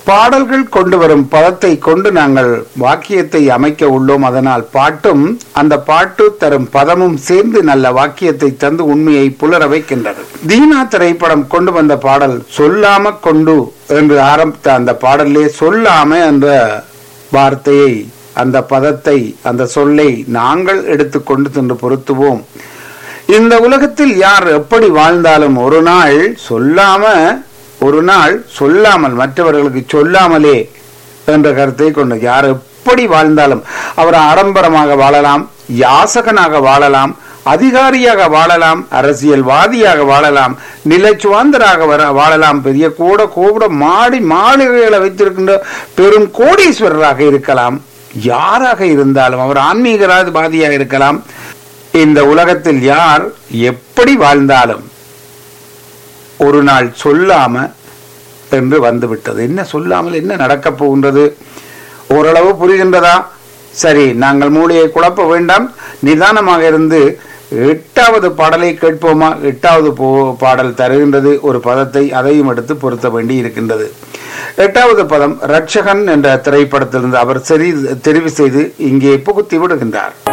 பாடல்கள் கொண்டு வரும் பதத்தை கொண்டு நாங்கள் வாக்கியத்தை அமைக்க உள்ளோம் அதனால் பாட்டும் அந்த பாட்டு தரும் பதமும் சேர்ந்து நல்ல வாக்கியத்தை தந்து உண்மையை புலர வைக்கின்றது தீனா திரைப்படம் கொண்டு வந்த பாடல் சொல்லாம கொண்டு என்று ஆரம்பித்த அந்த பாடலே சொல்லாம என்ற வார்த்தையை அந்த பதத்தை அந்த சொல்லை நாங்கள் எடுத்துக்கொண்டு சென்று பொருத்துவோம் இந்த உலகத்தில் யார் எப்படி வாழ்ந்தாலும் ஒரு நாள் சொல்லாம ஒரு நாள் சொல்லாமல் மற்றவர்களுக்கு சொல்லாமலே என்ற கருத்தை கொண்டு யார் எப்படி வாழ்ந்தாலும் அவர் ஆடம்பரமாக வாழலாம் யாசகனாக வாழலாம் அதிகாரியாக வாழலாம் அரசியல்வாதியாக வாழலாம் நிலச்சுவாந்தராக வர வாழலாம் பெரிய கூட கூட மாடி மாளிகைகளை வைத்திருக்கின்ற பெரும் கோடீஸ்வரராக இருக்கலாம் யாராக இருந்தாலும் அவர் ஆன்மீகவாதியாக இருக்கலாம் இந்த உலகத்தில் யார் எப்படி வாழ்ந்தாலும் ஒரு நாள் சொல்லாம என்று வந்துவிட்டது என்ன சொல்லாமல் என்ன நடக்கப் போகின்றது ஓரளவு புரிகின்றதா சரி நாங்கள் மூளையை குழப்ப வேண்டாம் நிதானமாக இருந்து எட்டாவது பாடலை கேட்போமா எட்டாவது போ பாடல் தருகின்றது ஒரு பதத்தை அதையும் எடுத்து பொருத்த வேண்டி இருக்கின்றது எட்டாவது பதம் ரட்சகன் என்ற திரைப்படத்திலிருந்து அவர் சரி தெரிவு செய்து இங்கே புகுத்தி விடுகின்றார்